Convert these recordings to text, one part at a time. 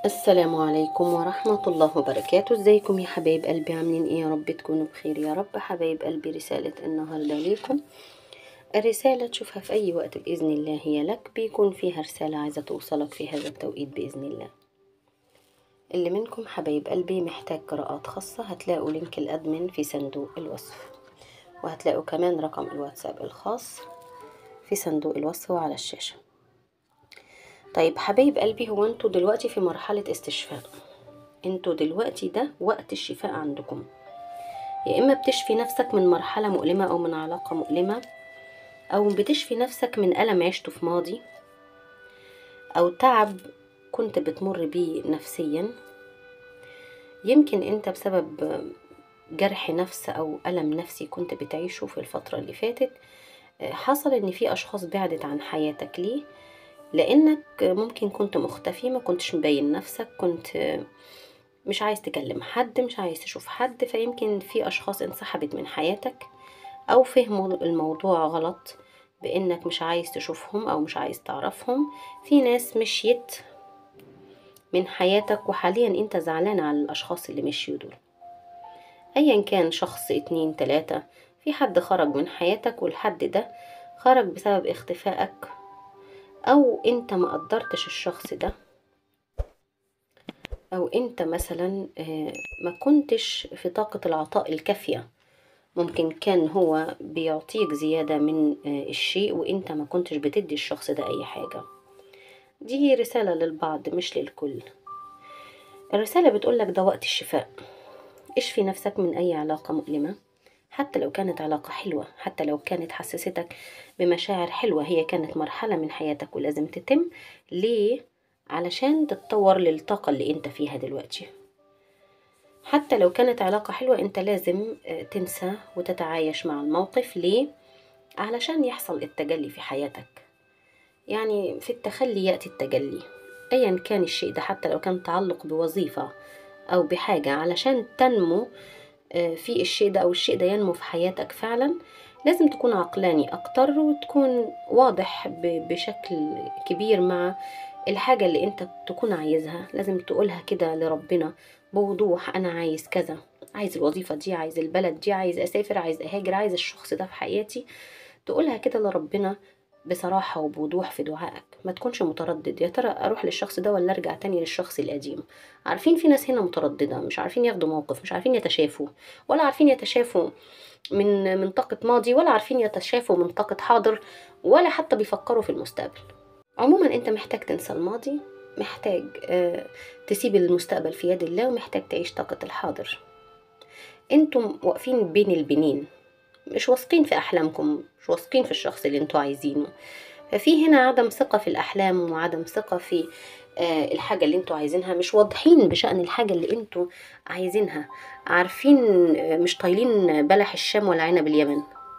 السلام عليكم ورحمة الله وبركاته ازيكم يا حبايب قلبي عاملين ايه يا رب تكونوا بخير يا رب حبايب قلبي رسالة النهاردة ليكم الرسالة تشوفها في أي وقت بإذن الله هي لك بيكون فيها رسالة عايزة توصلك في هذا التوقيت بإذن الله اللي منكم حبايب قلبي محتاج قراءات خاصة هتلاقوا لينك الأدمن في صندوق الوصف وهتلاقوا كمان رقم الواتساب الخاص في صندوق الوصف وعلى الشاشة طيب حبايب قلبي هو انتوا دلوقتي في مرحلة استشفاء انتوا دلوقتي ده وقت الشفاء عندكم يا اما بتشفي نفسك من مرحلة مؤلمة او من علاقة مؤلمة او بتشفي نفسك من ألم عشته في ماضي او تعب كنت بتمر بيه نفسيا يمكن انت بسبب جرح نفس او ألم نفسي كنت بتعيشه في الفترة اللي فاتت حصل ان في اشخاص بعدت عن حياتك ليه لانك ممكن كنت مختفي ما كنتش مبين نفسك كنت مش عايز تكلم حد مش عايز تشوف حد فيمكن في اشخاص انسحبت من حياتك او فهموا الموضوع غلط بانك مش عايز تشوفهم او مش عايز تعرفهم في ناس مشيت من حياتك وحاليا انت زعلان على الاشخاص اللي مشيوا دول ايا كان شخص اتنين تلاتة في حد خرج من حياتك والحد ده خرج بسبب اختفائك او انت ما قدرتش الشخص ده او انت مثلا ما كنتش في طاقة العطاء الكافية ممكن كان هو بيعطيك زيادة من الشيء وانت ما كنتش بتدي الشخص ده اي حاجة دي رسالة للبعض مش للكل الرسالة بتقولك ده وقت الشفاء اشفي نفسك من اي علاقة مؤلمة حتى لو كانت علاقة حلوة حتى لو كانت حسستك بمشاعر حلوة هي كانت مرحلة من حياتك ولازم تتم ليه؟ علشان تتطور للطاقة اللي انت فيها دلوقتي حتى لو كانت علاقة حلوة انت لازم تنسى وتتعايش مع الموقف ليه؟ علشان يحصل التجلي في حياتك يعني في التخلي يأتي التجلي ايا كان الشيء ده حتى لو كان تعلق بوظيفة او بحاجة علشان تنمو في الشيء ده او الشيء ده ينمو في حياتك فعلا لازم تكون عقلاني اكتر وتكون واضح بشكل كبير مع الحاجة اللي انت تكون عايزها لازم تقولها كده لربنا بوضوح انا عايز كذا عايز الوظيفة دي عايز البلد دي عايز اسافر عايز اهاجر عايز الشخص ده في حياتي تقولها كده لربنا بصراحة وبوضوح في دعائك ما تكونش متردد يا ترى اروح للشخص ده ولا ارجع تاني للشخص القديم عارفين في ناس هنا مترددة مش عارفين ياخدوا موقف مش عارفين يتشافوا ولا عارفين يتشافوا من من طاقة ماضي ولا عارفين يتشافوا من طاقة حاضر ولا حتى بيفكروا في المستقبل عموما انت محتاج تنسى الماضي محتاج اه تسيب المستقبل في يد الله ومحتاج تعيش طاقة الحاضر انتم واقفين بين البنين مش واثقين في احلامكم مش واثقين في الشخص اللي انتوا عايزينه ففي هنا عدم ثقة في الأحلام وعدم ثقة في آه الحاجة اللي انتوا عايزينها مش واضحين بشأن الحاجة اللي انتوا عايزينها عارفين آه مش طايلين بلح الشام ولا عنب اليمن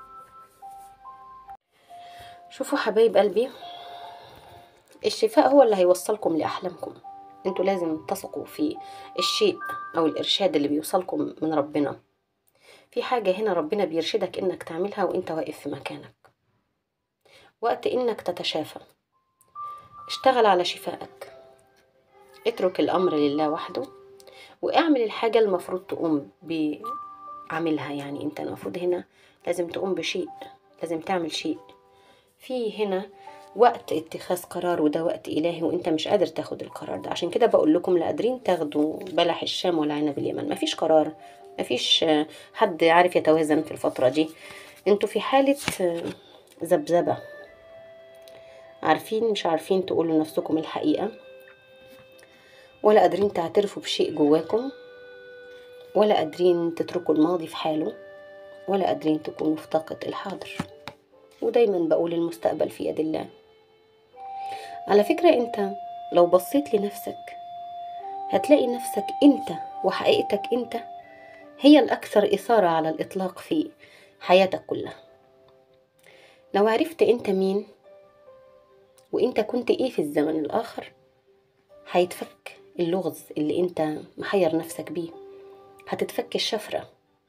شوفوا حبايب قلبي الشفاء هو اللي هيوصلكم لأحلامكم انتوا لازم تثقوا في الشيء أو الإرشاد اللي بيوصلكم من ربنا في حاجة هنا ربنا بيرشدك انك تعملها وانت واقف في مكانك وقت انك تتشافى اشتغل على شفائك اترك الامر لله وحده واعمل الحاجة المفروض تقوم بعملها يعني انت المفروض هنا لازم تقوم بشيء لازم تعمل شيء في هنا وقت اتخاذ قرار وده وقت إلهي وانت مش قادر تاخد القرار ده عشان كده بقول لكم لا قادرين تاخدوا بلح الشام ولا عنب اليمن مفيش قرار مفيش حد عارف يتوازن في الفترة دي انتوا في حالة ذبذبة عارفين مش عارفين تقولوا لنفسكم الحقيقة ولا قادرين تعترفوا بشيء جواكم ولا قادرين تتركوا الماضي في حاله ولا قادرين تكونوا في طاقة الحاضر ودايما بقول المستقبل في يد الله على فكرة انت لو بصيت لنفسك هتلاقي نفسك انت وحقيقتك انت هي الأكثر إثارة على الإطلاق في حياتك كلها لو عرفت أنت مين وأنت كنت إيه في الزمن الآخر هيتفك اللغز اللي أنت محير نفسك بيه هتتفك الشفرة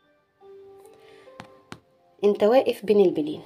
أنت واقف بين البلين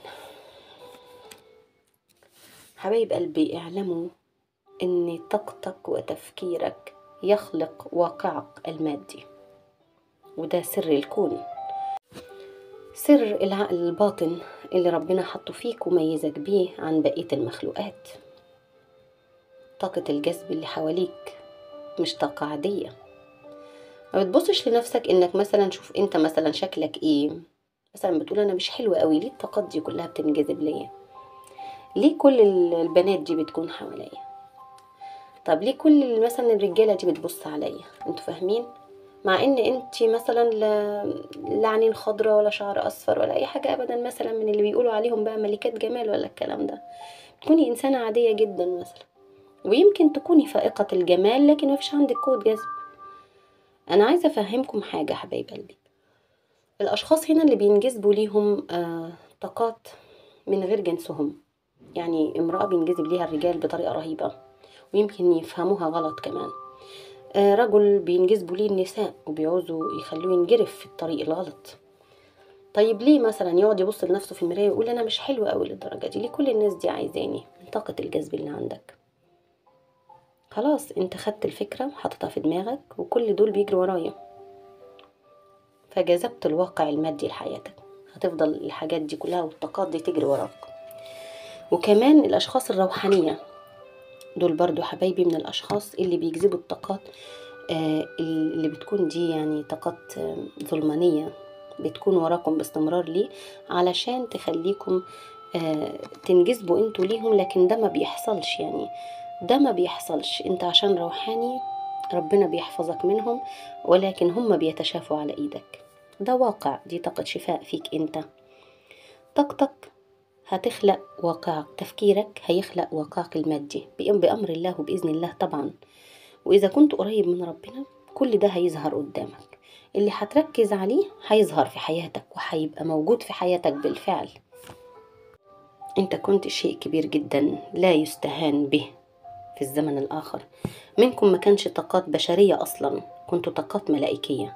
حبايب قلبي اعلموا ان طاقتك وتفكيرك يخلق واقعك المادي وده سر الكون سر العقل الباطن اللي ربنا حطه فيك وميزك بيه عن بقية المخلوقات طاقة الجذب اللي حواليك مش طاقة عادية ما بتبصش لنفسك انك مثلا شوف انت مثلا شكلك ايه مثلا بتقول انا مش حلوة قوي ليه الطاقات دي كلها بتنجذب ليا ليه كل البنات دي بتكون حواليا طب ليه كل مثلا الرجاله دي بتبص عليا انتوا فاهمين مع ان انت مثلا لا لا عينين خضراء ولا شعر اصفر ولا اي حاجه ابدا مثلا من اللي بيقولوا عليهم بقى ملكات جمال ولا الكلام ده تكوني انسانه عاديه جدا مثلا ويمكن تكوني فائقه الجمال لكن مفيش عندك قوه جذب انا عايزه افهمكم حاجه حبايب قلبي الاشخاص هنا اللي بينجذبوا ليهم آه طاقات من غير جنسهم يعني امرأة بينجذب ليها الرجال بطريقة رهيبة ويمكن يفهموها غلط كمان آه رجل بينجذبوا ليه النساء وبيعوزوا يخلوه ينجرف في الطريق الغلط طيب ليه مثلا يقعد يبص لنفسه في المراية ويقول أنا مش حلو قوي للدرجة دي ليه كل الناس دي عايزاني من طاقة الجذب اللي عندك خلاص انت خدت الفكرة حطيتها في دماغك وكل دول بيجروا ورايا فجذبت الواقع المادي لحياتك هتفضل الحاجات دي كلها والطاقات دي تجري وراك وكمان الأشخاص الروحانية دول برضو حبايبي من الأشخاص اللي بيجذبوا الطاقات آه اللي بتكون دي يعني طاقات آه ظلمانية بتكون وراكم باستمرار ليه علشان تخليكم آه تنجذبوا انتوا ليهم لكن ده ما بيحصلش يعني ده ما بيحصلش انت عشان روحاني ربنا بيحفظك منهم ولكن هم بيتشافوا على ايدك ده واقع دي طاقة شفاء فيك انت طاقتك هتخلق واقعك تفكيرك هيخلق واقعك المادي بأمر الله وبإذن الله طبعا وإذا كنت قريب من ربنا كل ده هيظهر قدامك اللي هتركز عليه هيظهر في حياتك وهيبقى موجود في حياتك بالفعل انت كنت شيء كبير جدا لا يستهان به في الزمن الآخر منكم ما كانش طاقات بشرية أصلا كنتوا طاقات ملائكية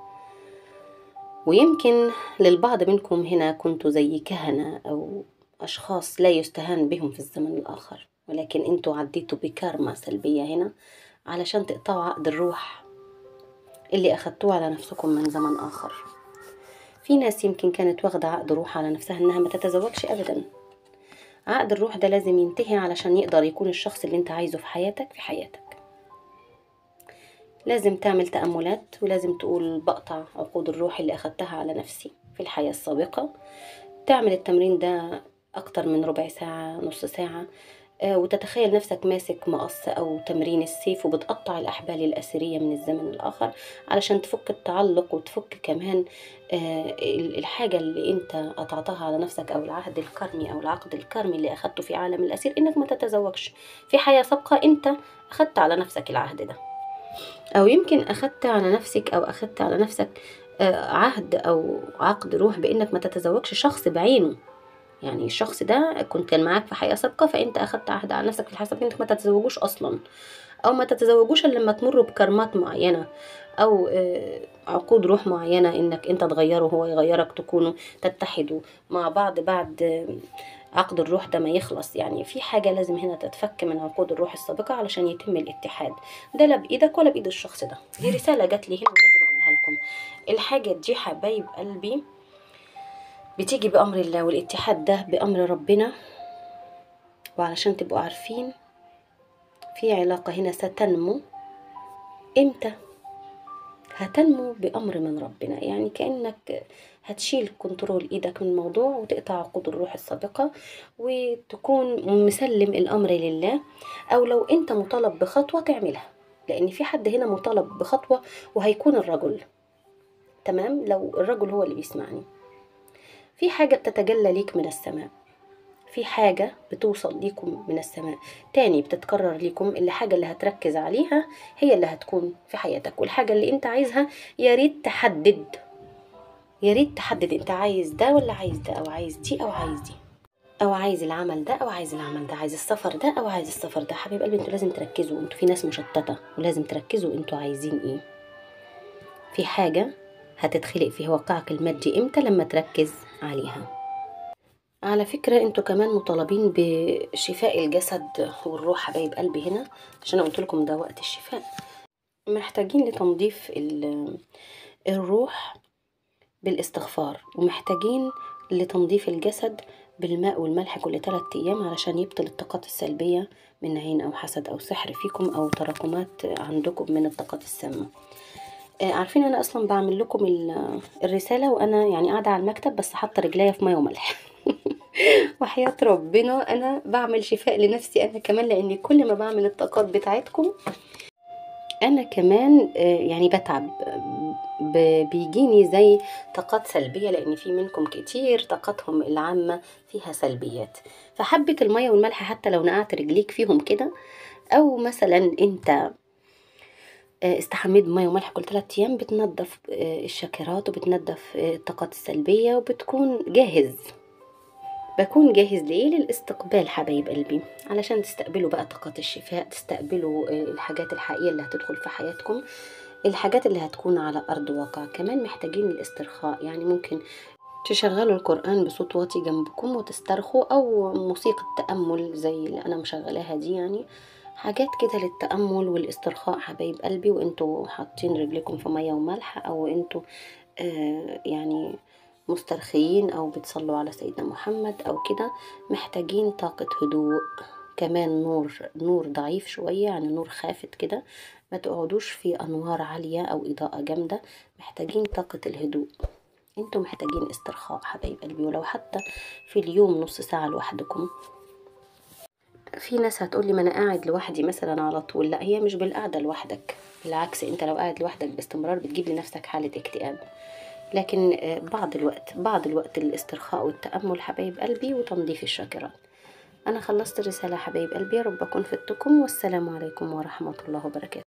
ويمكن للبعض منكم هنا كنتوا زي كهنة أو أشخاص لا يستهان بهم في الزمن الآخر ولكن أنتوا عديتوا بكارما سلبية هنا علشان تقطعوا عقد الروح اللي أخدتوه على نفسكم من زمن آخر في ناس يمكن كانت واخدة عقد روح على نفسها إنها ما تتزوجش أبدا عقد الروح ده لازم ينتهي علشان يقدر يكون الشخص اللي انت عايزه في حياتك في حياتك لازم تعمل تأملات ولازم تقول بقطع عقود الروح اللي أخدتها على نفسي في الحياة السابقة تعمل التمرين ده أكتر من ربع ساعة نص ساعة آه وتتخيل نفسك ماسك مقص أو تمرين السيف وبتقطع الأحبال الأثرية من الزمن الآخر علشان تفك التعلق وتفك كمان آه الحاجة اللي أنت قطعتها على نفسك أو العهد الكرمي أو العقد الكرمي اللي أخدته في عالم الأسير إنك ما تتزوجش في حياة سابقة أنت أخدت على نفسك العهد ده أو يمكن أخدت على نفسك أو أخدت على نفسك آه عهد أو عقد روح بإنك ما تتزوجش شخص بعينه يعني الشخص ده كنت كان معاك في حياة سابقة فأنت أخدت عهد على نفسك في الحياة السابقة إنك ما تتزوجوش أصلا أو ما تتزوجوش إلا لما تمروا بكرمات معينة أو عقود روح معينة إنك أنت تغيره وهو يغيرك تكونوا تتحدوا مع بعض بعد عقد الروح ده ما يخلص يعني في حاجة لازم هنا تتفك من عقود الروح السابقة علشان يتم الاتحاد ده لا بإيدك ولا بإيد الشخص ده دي رسالة جات لي هنا ولازم أقولها لكم الحاجة دي حبايب قلبي بتيجي بأمر الله والاتحاد ده بأمر ربنا وعلشان تبقوا عارفين في علاقة هنا ستنمو امتى هتنمو بأمر من ربنا يعني كأنك هتشيل كنترول ايدك من الموضوع وتقطع عقود الروح السابقة وتكون مسلم الأمر لله أو لو أنت مطالب بخطوة تعملها لأن في حد هنا مطالب بخطوة وهيكون الرجل تمام لو الرجل هو اللي بيسمعني في حاجة بتتجلى ليك من السماء في حاجة بتوصل ليكم من السماء تاني بتتكرر ليكم الحاجة اللي هتركز عليها هي اللي هتكون في حياتك والحاجة اللي انت عايزها يا ريت تحدد يا ريت تحدد انت عايز ده ولا عايز ده او عايز دي او عايز دي او عايز العمل ده او عايز العمل ده عايز السفر ده او عايز السفر ده حبيب قلبي انتوا لازم تركزوا انتوا في ناس مشتتة ولازم تركزوا انتوا عايزين ايه في حاجة هتتخلق في واقعك المادي امتى لما تركز عليها على فكرة انتوا كمان مطالبين بشفاء الجسد والروح حبايب قلبي هنا عشان قلت لكم ده وقت الشفاء محتاجين لتنظيف ال- الروح بالاستغفار ومحتاجين لتنظيف الجسد بالماء والملح كل ثلاثة أيام علشان يبطل الطاقات السلبية من عين أو حسد أو سحر فيكم أو تراكمات عندكم من الطاقات السامة آه، عارفين أنا أصلا بعمل لكم ال- الرسالة وأنا يعني قاعدة على المكتب بس حاطة رجليا في مية وملح وحياة ربنا أنا بعمل شفاء لنفسي أنا كمان لأن كل ما بعمل الطاقات بتاعتكم انا كمان آه، يعني بتعب ب- بيجيني زي طاقات سلبيه لان في منكم كتير طاقتهم العامه فيها سلبيات فحبه الميه والملح حتى لو نقعت رجليك فيهم كده او مثلا انت آه، استحميت بميه وملح كل ثلاثة ايام بتنظف آه، الشاكرات وبتنظف آه، الطاقات السلبيه وبتكون جاهز بكون جاهز لإيه للاستقبال حبايب قلبي علشان تستقبلوا بقى طاقات الشفاء تستقبلوا آه، الحاجات الحقيقية اللي هتدخل في حياتكم الحاجات اللي هتكون على أرض واقع كمان محتاجين الاسترخاء يعني ممكن تشغلوا القرآن بصوت واطي جنبكم وتسترخوا أو موسيقى تأمل زي اللي أنا مشغلاها دي يعني حاجات كده للتأمل والاسترخاء حبايب قلبي وانتوا حاطين رجلكم في مية وملح أو انتوا آه يعني مسترخيين أو بتصلوا على سيدنا محمد أو كده محتاجين طاقة هدوء كمان نور نور ضعيف شوية يعني نور خافت كده ما تقعدوش في أنوار عالية أو إضاءة جامدة محتاجين طاقة الهدوء انتوا محتاجين استرخاء حبايب قلبي ولو حتى في اليوم نص ساعة لوحدكم في ناس هتقولي ما انا قاعد لوحدي مثلا على طول لا هي مش بالقعدة لوحدك بالعكس انت لو قاعد لوحدك باستمرار بتجيب لنفسك حالة اكتئاب لكن آه، بعض الوقت بعض الوقت الاسترخاء والتأمل حبايب قلبي وتنظيف الشاكرات أنا خلصت الرسالة حبايب قلبي يا رب أكون فدتكم والسلام عليكم ورحمة الله وبركاته